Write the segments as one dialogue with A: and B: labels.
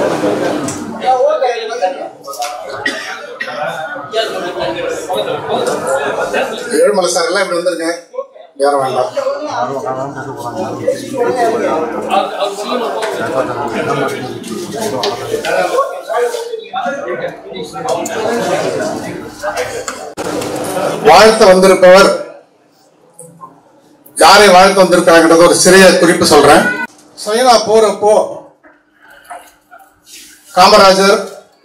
A: Ezhumalai sir எல்லாம் இப்படி வந்திருங்க யாரும் வேண்டாம் வாழ்த்த வந்திருப்பவர் யாரை வாழ்த்து வந்திருக்காங்கன்றது ஒரு சிறிய குறிப்பு சொல்றேன் சைனா போறப்போ காமராஜர்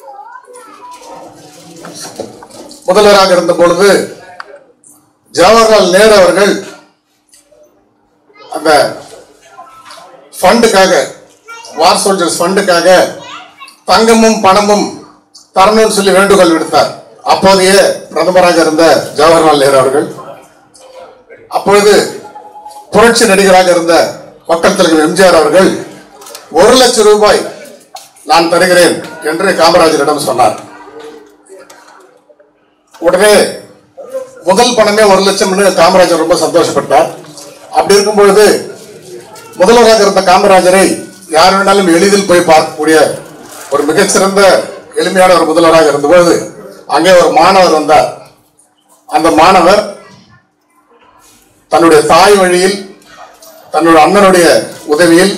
A: முதல்வராக இருந்த பொழுது ஜவஹர்லால் நேரு அவர்கள் அந்த ஃபண்டுக்காக வார் சோல்ஜர்ஸ் ஃபண்டுக்காக தங்கமும் பணமும் தரணும்னு சொல்லி வேண்டுகோள் விடுத்தார் அப்போதைய பிரதமராக இருந்த ஜவஹர்லால் நேரு அவர்கள் அப்பொழுது புரட்சி நடிகராக இருந்த மக்கள் தலைவர் எம்ஜிஆர் அவர்கள் ஒரு லட்சம் ரூபாய் நான் தருகிறேன் என்று காமராஜரிடம் சொன்னார் உடனே முதல் பணமே ஒரு லட்சம்னு காமராஜர் ரொம்ப சந்தோஷப்பட்டார் அப்படி இருக்கும் பொழுது முதல்வராக இருந்த காமராஜரை யார் வேணாலும் எளிதில் போய் பார்க்கக்கூடிய ஒரு மிகச்சிறந்த எளிமையான ஒரு முதல்வராக இருந்தபோது அங்கே ஒரு மாணவர் வந்தார் அந்த மாணவர் தன்னுடைய தாய் வழியில் தன்னுடைய அண்ணனுடைய உதவியில்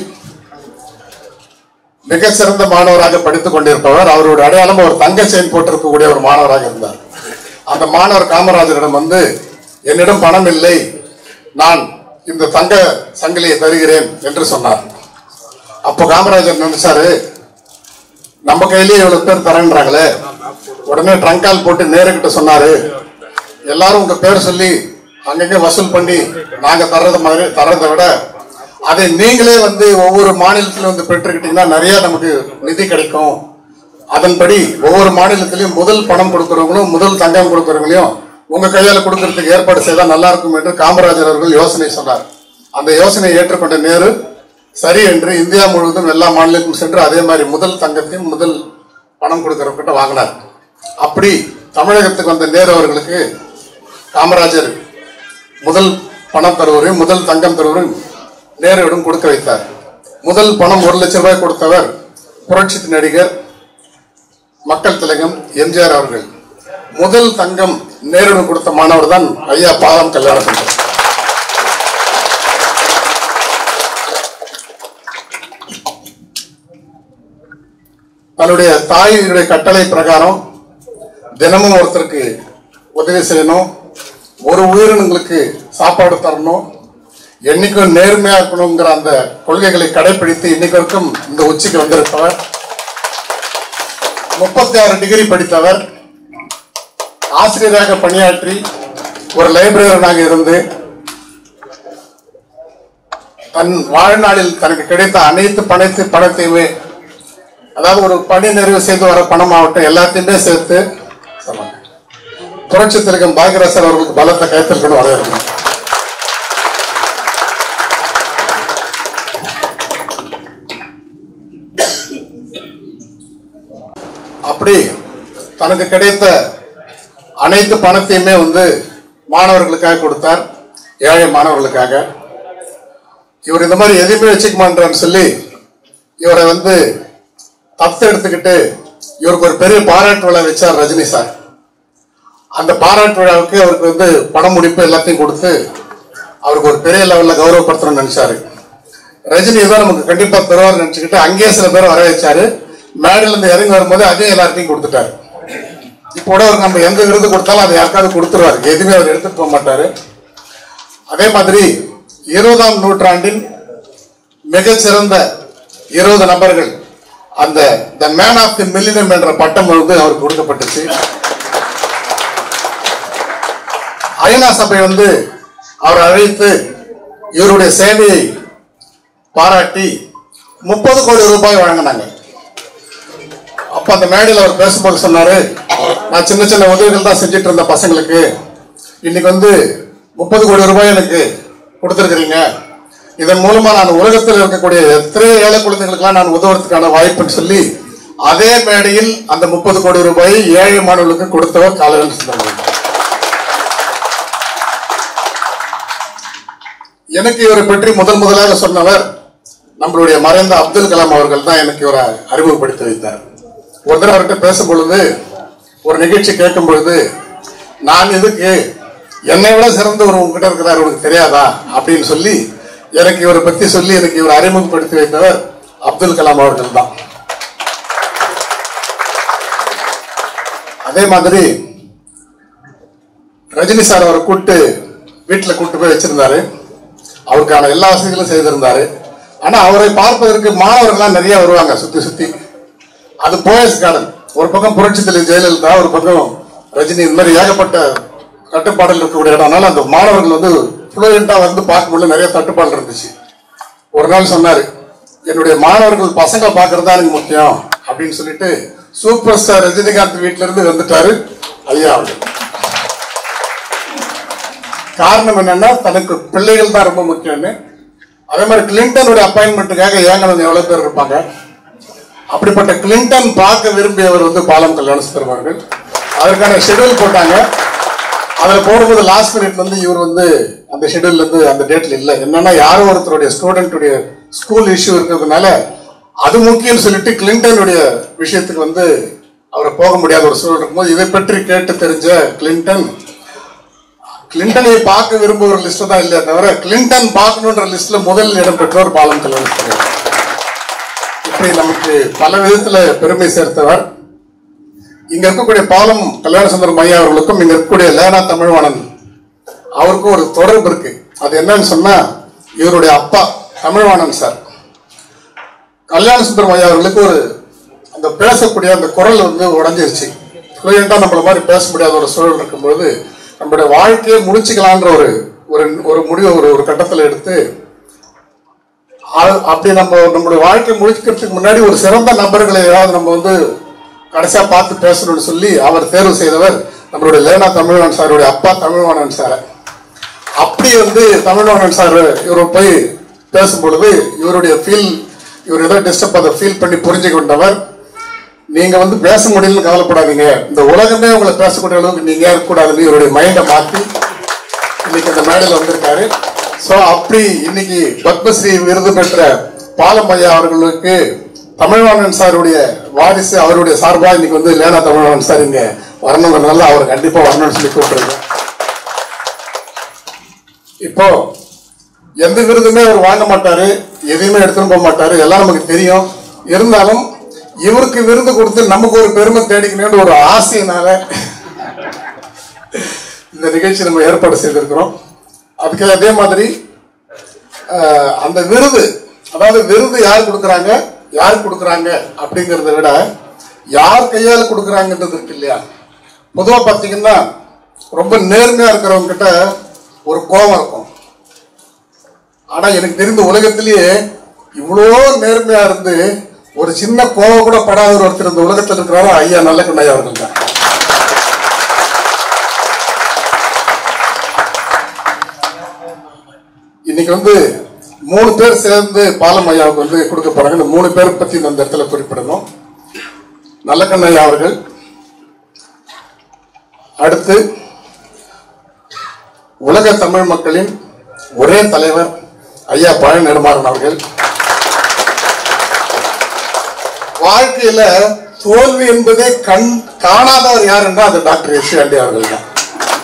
A: மிக சிறந்த மாணவராக படித்துக் கொண்டிருப்பவர் அவருடைய அடையாளம் ஒரு தங்க செயின் போட்டிருக்கக்கூடிய ஒரு மாணவராக இருந்தார் அந்த மாணவர் காமராஜரிடம் வந்து என்னிடம் பணம் இல்லை நான் இந்த தங்க சங்கிலியை தருகிறேன் என்று சொன்னார் அப்போ காமராஜர் நினைச்சாரு நம்ம கையிலேயே இவ்வளவு பேர் தரேன்றாங்களே உடனே ட்ரங்கால் போட்டு நேருகிட்ட சொன்னாரு எல்லாரும் உங்க பேர் சொல்லி அங்கங்க வசூல் பண்ணி நாங்க தர்றது மாதிரி தர்றதை விட அதை நீங்களே வந்து ஒவ்வொரு மாநிலத்திலும் வந்து பெற்றுக்கிட்டீங்கன்னா நிறைய நமக்கு நிதி கிடைக்கும் அதன்படி ஒவ்வொரு மாநிலத்திலையும் முதல் பணம் கொடுக்கறவங்களும் முதல் தங்கம் கொடுக்கறவங்களையும் உங்க கையால கொடுக்கறதுக்கு ஏற்பாடு செய்தா நல்லா இருக்கும் என்று காமராஜர் அவர்கள் யோசனை சொன்னார் அந்த யோசனையை ஏற்றுக்கொண்ட நேரு சரி என்று இந்தியா முழுவதும் எல்லா மாநிலத்திலும் சென்று அதே மாதிரி முதல் தங்கத்தையும் முதல் பணம் கொடுக்கறவங்கிட்ட வாங்கினார் அப்படி தமிழகத்துக்கு வந்த நேரு அவர்களுக்கு காமராஜர் முதல் பணம் தருவரையும் முதல் தங்கம் தருவரையும் நேருவிடம் கொடுக்க வைத்தார் முதல் பணம் ஒரு லட்சம் ரூபாய் கொடுத்தவர் புரட்சி நடிகர் மக்கள் திலகம் எம்ஜிஆர் அவர்கள் முதல் தங்கம் நேருடன் கொடுத்த மாணவர் தான் ஐயா பாலம் கல்யாணம் தன்னுடைய தாயினுடைய கட்டளை பிரகாரம் தினமும் ஒருத்தருக்கு உதவி செய்யணும் ஒரு உயிரினங்களுக்கு சாப்பாடு தரணும் என்னைக்கும் நேர்மையா இருக்கணுங்கிற அந்த கொள்கைகளை கடைபிடித்து இன்னைக்கு வரைக்கும் இந்த உச்சிக்கு வந்திருப்பவர் முப்பத்தி ஆறு டிகிரி படித்தவர் ஆசிரியராக பணியாற்றி ஒரு லைப்ரரியனாக இருந்து தன் வாழ்நாளில் தனக்கு கிடைத்த அனைத்து பணத்து பணத்தையுமே அதாவது ஒரு பணி நிறைவு செய்து வர பணமாகட்டும் எல்லாத்தையுமே சேர்த்து சொன்னாங்க. புரட்சி திலகம் பாக்யராசர் அவர்களுக்கு பலத்த கைத்தல்கள் வரவேற்கணும் அப்படி தனக்கு கிடைத்த அனைத்து பணத்தையுமே வந்து மாணவர்களுக்காக கொடுத்தார் ஏழை மாணவர்களுக்காக இவர் இந்த மாதிரி எதுவுமே வச்சுக்க மாட்டான்னு சொல்லி இவரை வந்து தத்து எடுத்துக்கிட்டு இவருக்கு ஒரு பெரிய பாராட்டு விழா வச்சார் ரஜினி சார் அந்த பாராட்டு விழாவுக்கு அவருக்கு வந்து பணம் முடிப்பு எல்லாத்தையும் கொடுத்து அவருக்கு ஒரு பெரிய லெவல்ல கௌரவப்படுத்தணும்னு நினைச்சாரு ரஜினி தான் நமக்கு கண்டிப்பா தருவார் நினைச்சுக்கிட்டு அங்கேயே சில பேர் வர வச்சாரு மேடையில இருந்து இறங்கி வரும்போது அதே எல்லார்ட்டையும் கொடுத்துட்டாரு இப்போ கூட அவருக்கு நம்ம எந்த விருது கொடுத்தாலும் அதை யாருக்காவது கொடுத்துருவாரு எதுவுமே அவர் எடுத்துட்டு போக மாட்டாரு அதே மாதிரி இருபதாம் நூற்றாண்டின் மிகச்சிறந்த இருபது நபர்கள் அந்த the man of the millennium என்ற பட்டம் வந்து அவருக்கு கொடுக்கப்பட்டுச்சு ஐநா சபை வந்து அவர் அழைத்து இவருடைய சேவையை பாராட்டி முப்பது கோடி ரூபாய் வழங்கினாங்க அப்ப அந்த மேடையில் அவர் பேசும்போது சொன்னாரு நான் சின்ன சின்ன உதவிகள் தான் செஞ்சுட்டு இருந்த பசங்களுக்கு இன்னைக்கு வந்து முப்பது கோடி ரூபாய் எனக்கு கொடுத்துருக்கிறீங்க இதன் மூலமா நான் உலகத்தில் இருக்கக்கூடிய எத்தனை ஏழை குழந்தைகளுக்கெல்லாம் நான் உதவுறதுக்கான வாய்ப்புன்னு சொல்லி அதே மேடையில் அந்த முப்பது கோடி ரூபாயை ஏழை மாணவர்களுக்கு கொடுத்தவர் காலையில் சுந்தரமணி எனக்கு இவரை பற்றி முதல் முதலாக சொன்னவர் நம்மளுடைய மறைந்த அப்துல் கலாம் அவர்கள் தான் எனக்கு இவரை அறிமுகப்படுத்தி வைத்தார் ஒரு தடவை அவர்கிட்ட பேசும் பொழுது ஒரு நிகழ்ச்சி கேட்கும் பொழுது நான் எதுக்கு என்னை விட சிறந்த ஒரு உங்ககிட்ட இருக்கிறார் உனக்கு தெரியாதா அப்படின்னு சொல்லி எனக்கு இவரை பத்தி சொல்லி எனக்கு இவரை அறிமுகப்படுத்தி வைத்தவர் அப்துல் கலாம் அவர்கள் தான் அதே மாதிரி ரஜினி சார் அவரை கூப்பிட்டு வீட்டில் கூப்பிட்டு போய் வச்சிருந்தாரு அவருக்கான எல்லா வசதிகளும் செய்திருந்தாரு ஆனா அவரை பார்ப்பதற்கு மாணவர்கள்லாம் நிறைய வருவாங்க சுத்தி சுத்தி அது போயஸ் கார்டன் ஒரு பக்கம் புரட்சி தலைவர் ஜெயலலிதா ஒரு பக்கம் ரஜினி இந்த மாதிரி ஏகப்பட்ட தட்டுப்பாடல் இருக்கக்கூடிய இடம் அதனால அந்த மாணவர்கள் வந்து ஃப்ளூயண்டா வந்து பார்க்கும்போது நிறைய தட்டுப்பாடு இருந்துச்சு ஒரு நாள் சொன்னாரு என்னுடைய மாணவர்கள் பசங்க பார்க்கறது தான் எனக்கு முக்கியம் அப்படின்னு சொல்லிட்டு சூப்பர் ஸ்டார் ரஜினிகாந்த் வீட்ல இருந்து வந்துட்டாரு ஐயா அவர்கள் காரணம் என்னன்னா தனக்கு பிள்ளைகள் தான் ரொம்ப முக்கியம்னு அதே மாதிரி கிளின்டனுடைய அப்பாயின்மெண்ட்டுக்காக ஏங்கனது எவ்வளவு பேர் இருப்பாங்க அப்படிப்பட்ட கிளின்டன் பார்க்க விரும்பியவர் வந்து பாலம் கல்யாண சுந்தரம் அவர்கள் அதற்கான ஷெட்யூல் போட்டாங்க அதுல போடும்போது லாஸ்ட் மினிட் வந்து இவர் வந்து அந்த ஷெட்யூல்ல இருந்து அந்த டேட்ல இல்ல என்னன்னா யாரோ ஒருத்தருடைய ஸ்டூடெண்ட்டுடைய ஸ்கூல் இஷ்யூ இருக்கிறதுனால அது முக்கியம்னு சொல்லிட்டு கிளின்டனுடைய விஷயத்துக்கு வந்து அவரை போக முடியாத ஒரு சூழல் இருக்கும்போது இதை பற்றி கேட்டு தெரிஞ்ச கிளின்டன் கிளின்டனை பார்க்க விரும்புகிற லிஸ்ட் தான் இல்லையா தவிர கிளின்டன் பார்க்கணுன்ற லிஸ்ட்ல முதல் இடம் பெற்றவர் பாலம் கல்யாண சுந்தரம் இப்படி நமக்கு பல விதத்துல பெருமை சேர்த்தவர் இங்க இருக்கக்கூடிய பாலம் கல்யாண சுந்தரம் ஐயா அவர்களுக்கும் இங்க இருக்கக்கூடிய லேனா தமிழ்வாணன் அவருக்கும் ஒரு தொடர்பு இருக்கு அது என்னன்னு சொன்னா இவருடைய அப்பா தமிழ்வாணன் சார் கல்யாண சுந்தரம் ஐயா அவர்களுக்கு ஒரு அந்த பேசக்கூடிய அந்த குரல் வந்து உடஞ்சிருச்சு ஃப்ளூயண்டா நம்மள மாதிரி பேச முடியாத ஒரு சூழல் இருக்கும்போது நம்மளுடைய வாழ்க்கையை முடிச்சுக்கலான்ற ஒரு ஒரு ஒரு முடிவை ஒரு ஒரு கட்டத்தில் எடுத்து ஆ- அப்படி நம்ம நம்மளுடைய வாழ்க்கை முடிக்கிறதுக்கு முன்னாடி ஒரு சிறந்த நபர்களை ஏதாவது நம்ம வந்து கடைசியா பார்த்து பேசணும்னு சொல்லி அவர் தேர்வு செய்தவர் நம்மளுடைய லேனா தமிழ்வாணன் சாருடைய அப்பா தமிழ்வாணன் சார் அப்படி வந்து தமிழ்வாணன் சார் இவர் போய் பேசும் பொழுது இவருடைய ஃபீல் இவர் ஏதோ டிஸ்டர்ப் அதை ஃபீல் பண்ணி புரிஞ்சு கொண்டவர் நீங்க வந்து பேச முடியலன்னு கவலைப்படாதீங்க இந்த உலகமே உங்களை பேசக்கூடிய அளவுக்கு நீங்க இருக்கக்கூடாதுன்னு இவருடைய மைண்டை மாத்தி இன்னைக்கு அந்த மேடையில் வந்திருக்காரு சோ அப்படி இன்னைக்கு பத்மஸ்ரீ விருது பெற்ற பாலம் ஐயா அவர்களுக்கு தமிழ்வாணன் சாருடைய வாரிசு அவருடைய சார்பா இன்னைக்கு வந்து லேனா தமிழ்வாணன் சார் இங்க வரணுங்கிறதுனால அவர் கண்டிப்பா வரணும்னு சொல்லி கூப்பிட்டுருக்கேன் இப்போ எந்த விருதுமே அவர் வாங்க மாட்டாரு எதையுமே எடுத்துன்னு போக மாட்டாரு எல்லாம் நமக்கு தெரியும் இருந்தாலும் இவருக்கு விருது கொடுத்து நமக்கு ஒரு பெருமை தேடிக்கணும்னு ஒரு ஆசையினால இந்த நிகழ்ச்சி நம்ம ஏற்பாடு செய்திருக்கிறோம் அதுக்கு அதே மாதிரி அஹ், அந்த விருது அதாவது விருது யார் கொடுக்குறாங்க யார் கொடுக்குறாங்க அப்படிங்கிறத விட யார் கையால் கொடுக்குறாங்கன்றது இருக்கு இல்லையா பொதுவாக பார்த்தீங்கன்னா ரொம்ப நேர்மையா இருக்கிறவங்க கிட்ட ஒரு கோபம் இருக்கும் ஆனா எனக்கு தெரிந்த உலகத்திலேயே இவ்வளோ நேர்மையா இருந்து ஒரு சின்ன கோவம் கூட படாத ஒருத்தர் இந்த உலகத்தில் இருக்கிறாரோ ஐயா நல்ல கண்ணையா அவர்கள் தான் இன்னைக்கு வந்து மூணு பேர் சேர்ந்து பாலம் ஐயாவுக்கு வந்து கொடுக்க போறாங்க இந்த மூணு பேரை பத்தி இந்த இடத்துல குறிப்பிடணும் நல்லக்கண்ண ஐயா அவர்கள் அடுத்து உலக தமிழ் மக்களின் ஒரே தலைவர் ஐயா பழனி நெடுமாறன் அவர்கள் வாழ்க்கையில தோல்வி என்பதே கண் காணாதவர் யார் என்றால் அது டாக்டர் எஸ் ஆண்டி அவர்கள் தான்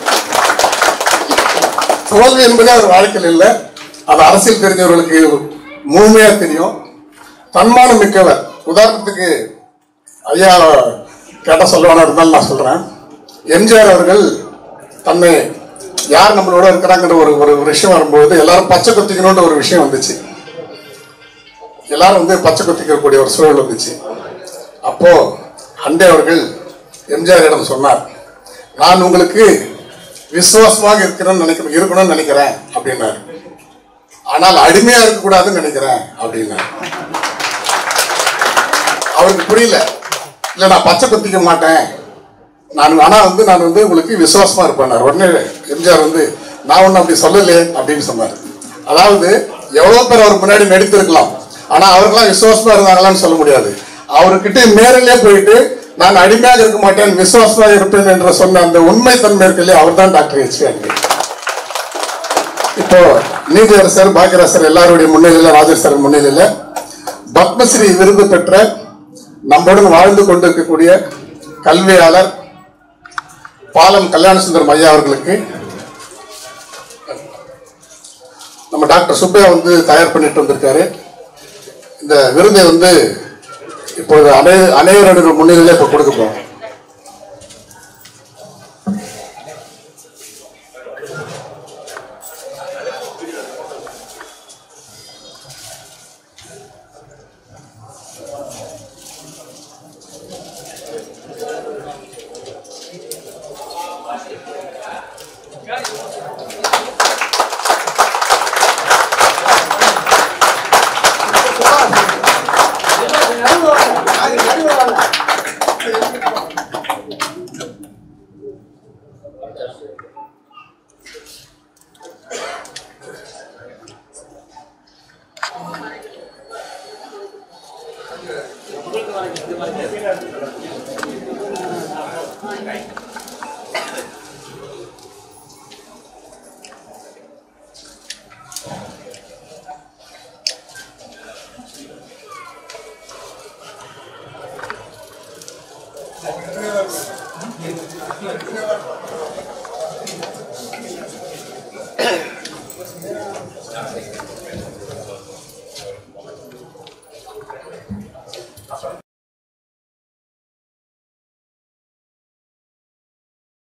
A: தோல்வி என்பதே அவர் வாழ்க்கையில் இல்லை அது அரசியல் தெரிஞ்சவர்களுக்கு முழுமையா தெரியும் தன்மானம் மிக்கவர் உதாரணத்துக்கு ஐயா கேட்ட சொல்லுவானா இருந்தாலும் நான் சொல்றேன் எம்ஜிஆர் அவர்கள் தன்னை யார் நம்மளோட இருக்கிறாங்கிற ஒரு ஒரு ஒரு விஷயம் வரும்போது எல்லாரும் பச்சை குத்திக்கணுன்ற ஒரு விஷயம் வந்துச்சு எல்லாரும் வந்து பச்சை குத்திக்கக்கூடிய ஒரு சூழல் வந்துச்சு அப்போ அண்டே அவர்கள் எம்ஜிஆரிடம் சொன்னார் நான் உங்களுக்கு விசுவாசமாக இருக்கிறேன்னு நினைக்கிறேன் இருக்கணும்னு நினைக்கிறேன் அப்படின்னாரு ஆனால் அடிமையா இருக்கக்கூடாதுன்னு நினைக்கிறேன் அப்படின்னாரு அவருக்கு புரியல இல்ல நான் பச்சை குத்திக்க மாட்டேன் நான் ஆனா வந்து நான் வந்து உங்களுக்கு விசுவாசமா இருப்பேன் உடனே எம்ஜிஆர் வந்து நான் ஒன்னும் அப்படி சொல்லலையே அப்படின்னு சொன்னார் அதாவது எவ்வளவு பேர் அவர் முன்னாடி நடித்திருக்கலாம் ஆனா அவர்களாம் விசுவாசமா இருந்தாங்களான்னு சொல்ல முடியாது அவர்கிட்ட நேரிலே போயிட்டு நான் அடிமையாக இருக்க மாட்டேன் விசுவாசமாக இருப்பேன் என்று சொன்ன அந்த உண்மை தன்மை இருக்கு இல்லையா அவர் தான் டாக்டர் ஹெச் இப்போ நீதியரசர் பாக்கியரசர் எல்லாருடைய முன்னிலையில ராஜேஷ் சார் முன்னிலையில பத்மஸ்ரீ விருது பெற்ற நம்முடன் வாழ்ந்து கொண்டிருக்கக்கூடிய கல்வியாளர் பாலம் கல்யாணசுந்தரம் ஐயா அவர்களுக்கு நம்ம டாக்டர் சுப்பையா வந்து தயார் பண்ணிட்டு வந்திருக்காரு இந்த விருதை வந்து இப்பொழுது அனை அனைவருடைய முன்னிலையில இப்ப கொடுக்க போறோம்